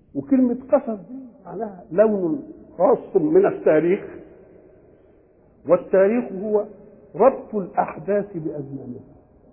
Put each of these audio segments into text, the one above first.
وكلمة قصص دي معناها لون خاص من التاريخ والتاريخ هو ربط الأحداث بأزمانها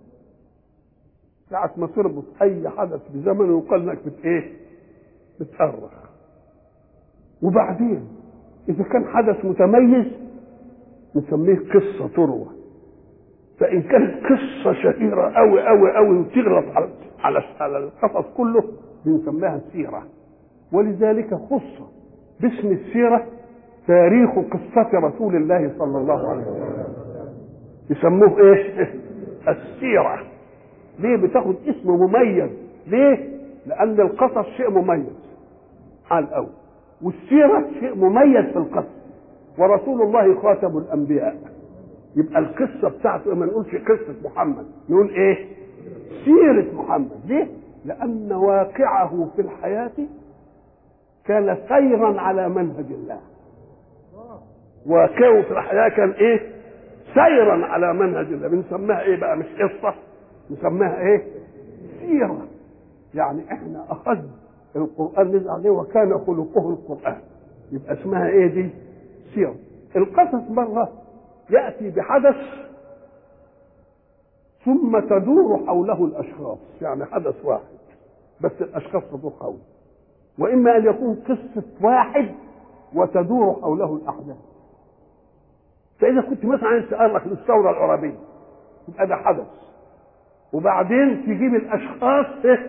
ساعة ما تربط أي حدث بزمن يقال إنك بت إيه؟ بتأرخ وبعدين إذا كان حدث متميز نسميه قصة تروى فإن كانت قصة شهيرة أوي أوي أوي وتغلط على على على القصص كله بنسميها سيرة ولذلك خص باسم السيرة تاريخ قصة رسول الله صلى الله عليه وسلم يسموه ايه؟ السيرة ليه بتاخد اسم مميز ليه؟ لأن القصص شيء مميز على الأول والسيرة شيء مميز في القصص ورسول الله خاتم الأنبياء يبقى القصة بتاعته ما نقولش قصة محمد نقول ايه؟ سيرة محمد ليه؟ لأن واقعه في الحياة كان سيرا على منهج الله واقعه في الحياة كان ايه؟ سيرا على منهج الله بنسميها ايه بقى مش قصة نسميها ايه؟ سيرة يعني احنا أخذ القرآن نزل عليه وكان خلقه القرآن يبقى اسمها ايه دي؟ سيرة القصص مرة يأتي بحدث ثم تدور حوله الاشخاص يعني حدث واحد بس الاشخاص تدور حوله واما ان يكون قصه واحد وتدور حوله الاحداث فاذا كنت مثلا عايز تأرخ للثوره العربيه يبقى ده حدث وبعدين تجيب الاشخاص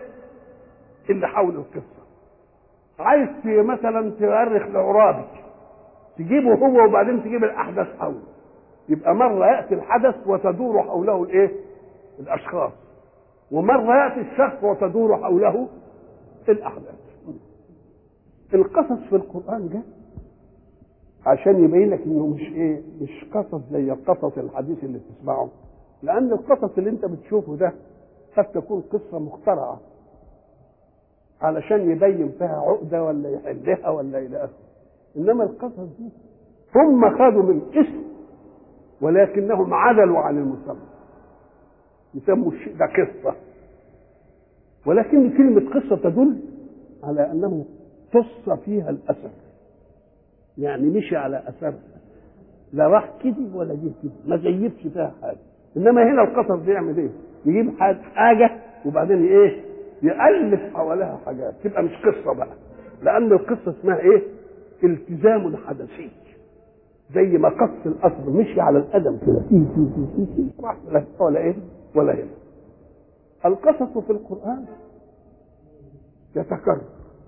اللي حول القصه عايز مثلا تؤرخ لعرابي تجيبه هو وبعدين تجيب الاحداث حوله يبقى مره ياتي الحدث وتدور حوله الايه الاشخاص ومره ياتي الشخص وتدور حوله الاحداث القصص في القران جه عشان يبين لك انه مش ايه مش قصص زي القصص الحديث اللي بتسمعه لان القصص اللي انت بتشوفه ده قد تكون قصه مخترعه علشان يبين فيها عقده ولا يحلها ولا الى اخره انما القصص دي هم خدوا من اسم ولكنهم عدلوا عن المسمى يسموا الشيء ده قصة ولكن كلمة قصة تدل على أنه قص فيها الأثر يعني مشي على أثرها لا راح كده ولا جه كده ما زيفش فيها حاجة إنما هنا القصص بيعمل إيه؟ يجيب حاجة وبعدين إيه؟ يألف حواليها حاجات تبقى مش قصة بقى لأن القصة اسمها إيه؟ التزام حدثي زي ما قص الأصل مشي على القدم كده تي تي تي تي تي راح لا ولا إيه؟ ولا هنا القصص في القرآن يتكرر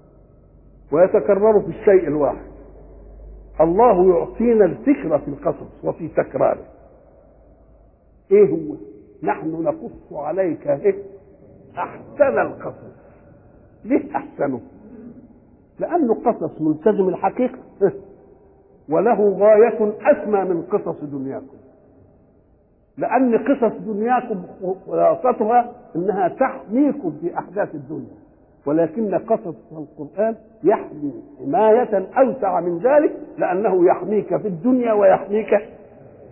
ويتكرر في الشيء الواحد الله يعطينا الفكرة في القصص وفي تكراره ايه هو نحن نقص عليك ايه احسن القصص ليه احسنه لانه قصص ملتزم الحقيقة وله غاية اسمى من قصص دنياكم لأن قصص دنياكم خلاصتها أنها تحميكم في أحداث الدنيا ولكن قصص القرآن يحمي حماية أوسع من ذلك لأنه يحميك في الدنيا ويحميك